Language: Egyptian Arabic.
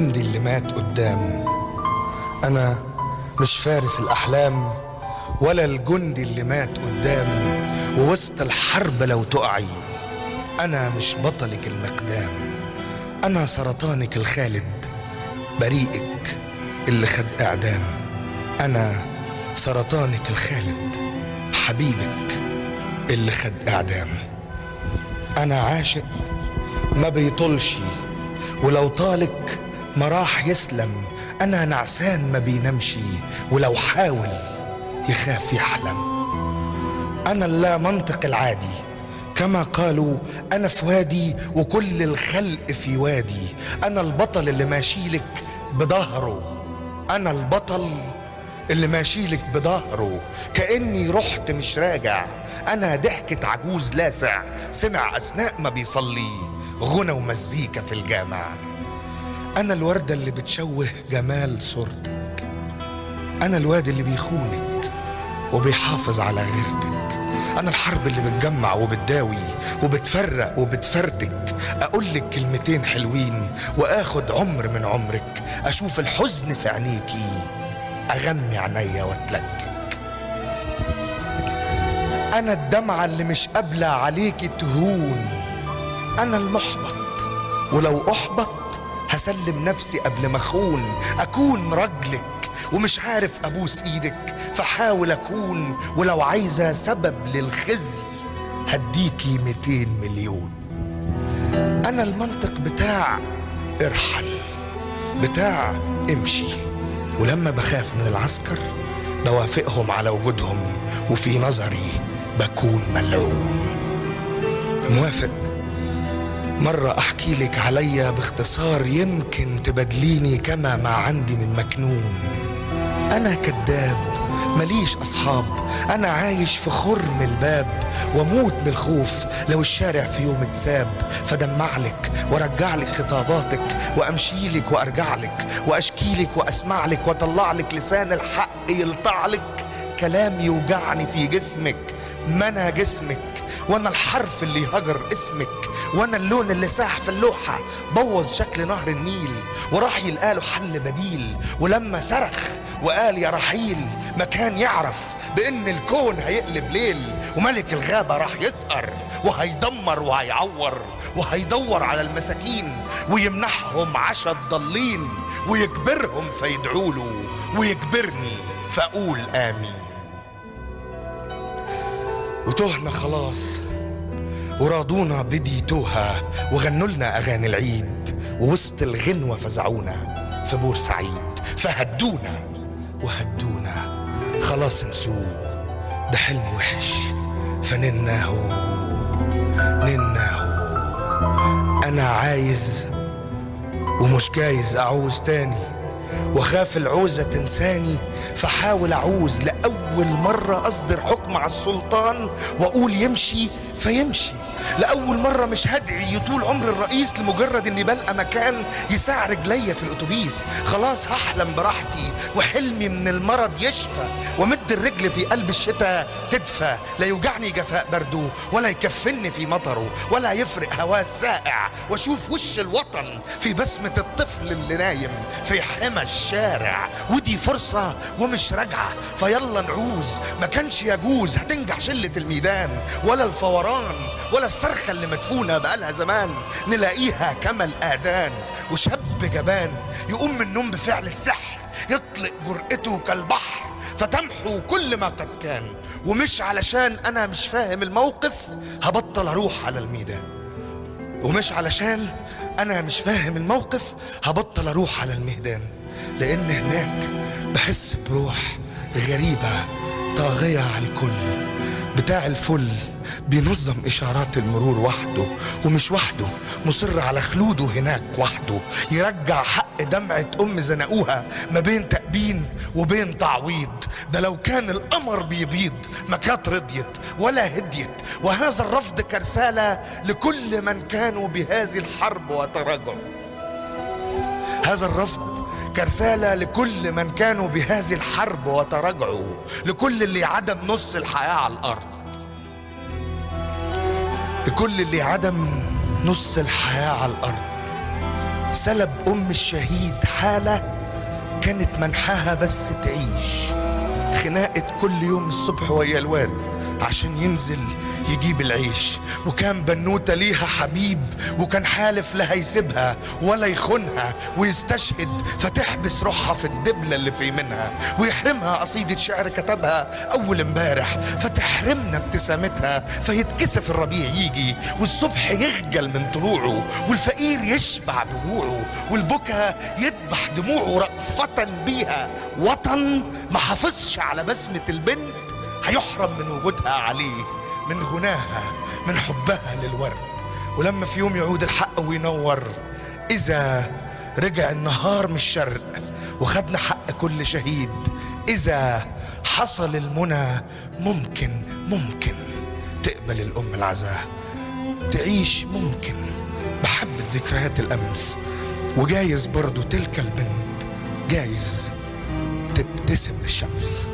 الجندي اللي مات قدام أنا مش فارس الأحلام ولا الجندي اللي مات قدام ووسط الحرب لو تقعي أنا مش بطلك المقدام أنا سرطانك الخالد بريئك اللي خد إعدام أنا سرطانك الخالد حبيبك اللي خد إعدام أنا عاشق ما بيطولش ولو طالك ما راح يسلم أنا نعسان ما بينامش ولو حاول يخاف يحلم أنا اللا منطق العادي كما قالوا أنا في وادي وكل الخلق في وادي أنا البطل اللي ماشيلك بظهره أنا البطل اللي ماشيلك بظهره كأني رحت مش راجع أنا ضحكة عجوز لاسع سمع أثناء ما بيصلي غنى ومزيكا في الجامع أنا الوردة اللي بتشوه جمال صورتك أنا الواد اللي بيخونك وبيحافظ على غيرتك أنا الحرب اللي بتجمع وبتداوي وبتفرق وبتفرتك أقولك كلمتين حلوين وآخد عمر من عمرك أشوف الحزن في عينيكي أغمي عينيا واتلكك أنا الدمعة اللي مش قابلة عليكي تهون أنا المحبط ولو أحبط هسلم نفسي قبل ما أخون أكون رجلك ومش عارف أبوس إيدك فحاول أكون ولو عايزة سبب للخزي هديكي 200 مليون أنا المنطق بتاع ارحل بتاع امشي ولما بخاف من العسكر بوافقهم على وجودهم وفي نظري بكون ملعون موافق مرة أحكي لك عليا باختصار يمكن تبدليني كما ما عندي من مكنون أنا كذاب مليش أصحاب أنا عايش في خرم الباب واموت من الخوف لو الشارع في يوم اتساب فدمع لك وارجع لك خطاباتك وامشي لك وارجع لك واشكي لك واسمع لك واطلع لك لسان الحق يلطع لك كلام يوجعني في جسمك ما انا جسمك وانا الحرف اللي هجر اسمك وانا اللون اللي ساح في اللوحة بوظ شكل نهر النيل وراح يلقاله حل بديل ولما صرخ وقال يا رحيل ما كان يعرف بان الكون هيقلب ليل وملك الغابة راح يسقر وهيدمر وهيعور وهيدور على المساكين ويمنحهم عشا الضالين ويجبرهم فيدعوا له ويجبرني فاقول امين وتهنا خلاص ورادونا بدي توها وغنوا لنا اغاني العيد ووسط الغنوة فزعونا في بورسعيد فهدونا وهدونا خلاص نسوه ده حلم وحش فنناه نناه انا عايز ومش جايز اعوز تاني واخاف العوزة تنساني فحاول اعوز لاول مرة اصدر حكم على السلطان واقول يمشي فيمشي لأول مرة مش هدعي يطول عمر الرئيس لمجرد إني بلقى مكان يساع رجليا في الأتوبيس خلاص هحلم براحتي وحلمي من المرض يشفى ومد الرجل في قلب الشتاء تدفى لا يوجعني جفاء برده ولا يكفني في مطره ولا يفرق هواه السائع واشوف وش الوطن في بسمة الطفل اللي نايم في حمى الشارع ودي فرصة ومش راجعة فيلا نعوز ما كانش يجوز هتنجح شلة الميدان ولا الفوران ولا الصرخة اللي مدفونة بقالها زمان نلاقيها كما الآذان وشاب جبان يقوم من النوم بفعل السحر يطلق جرأته كالبحر فتمحو كل ما قد كان ومش علشان أنا مش فاهم الموقف هبطل أروح على الميدان ومش علشان أنا مش فاهم الموقف هبطل أروح على الميدان لأن هناك بحس بروح غريبة طاغية على الكل بتاع الفل بينظم إشارات المرور وحده ومش وحده مصر على خلوده هناك وحده يرجع حق دمعة أم زنقوها ما بين تأبين وبين تعويض ده لو كان القمر بيبيض ما كانت رضيت ولا هديت وهذا الرفض كرسالة لكل من كانوا بهذه الحرب وتراجعوا هذا الرفض كرسالة لكل من كانوا بهذه الحرب وتراجعوا لكل اللي عدم نص الحياة على الأرض لكل اللي عدم نص الحياة على الأرض سلب أم الشهيد حالة كانت منحاها بس تعيش خناقة كل يوم الصبح ويا الواد عشان ينزل يجيب العيش وكان بنوتة ليها حبيب وكان حالف لا هيسيبها ولا يخونها ويستشهد فتحبس روحها في الدبلة اللي في منها ويحرمها قصيدة شعر كتبها أول امبارح فتحرمنا ابتسامتها فيتكسف الربيع يجي والصبح يخجل من طلوعه والفقير يشبع دموعه والبكا يذبح دموعه رأفة بيها وطن ما حافظش على بسمة البنت هيحرم من وجودها عليه من غناها من حبها للورد ولما في يوم يعود الحق وينور إذا رجع النهار من الشرق وخدنا حق كل شهيد إذا حصل المنى ممكن ممكن تقبل الأم العزاء تعيش ممكن بحبة ذكريات الأمس وجايز برضو تلك البنت جايز تبتسم للشمس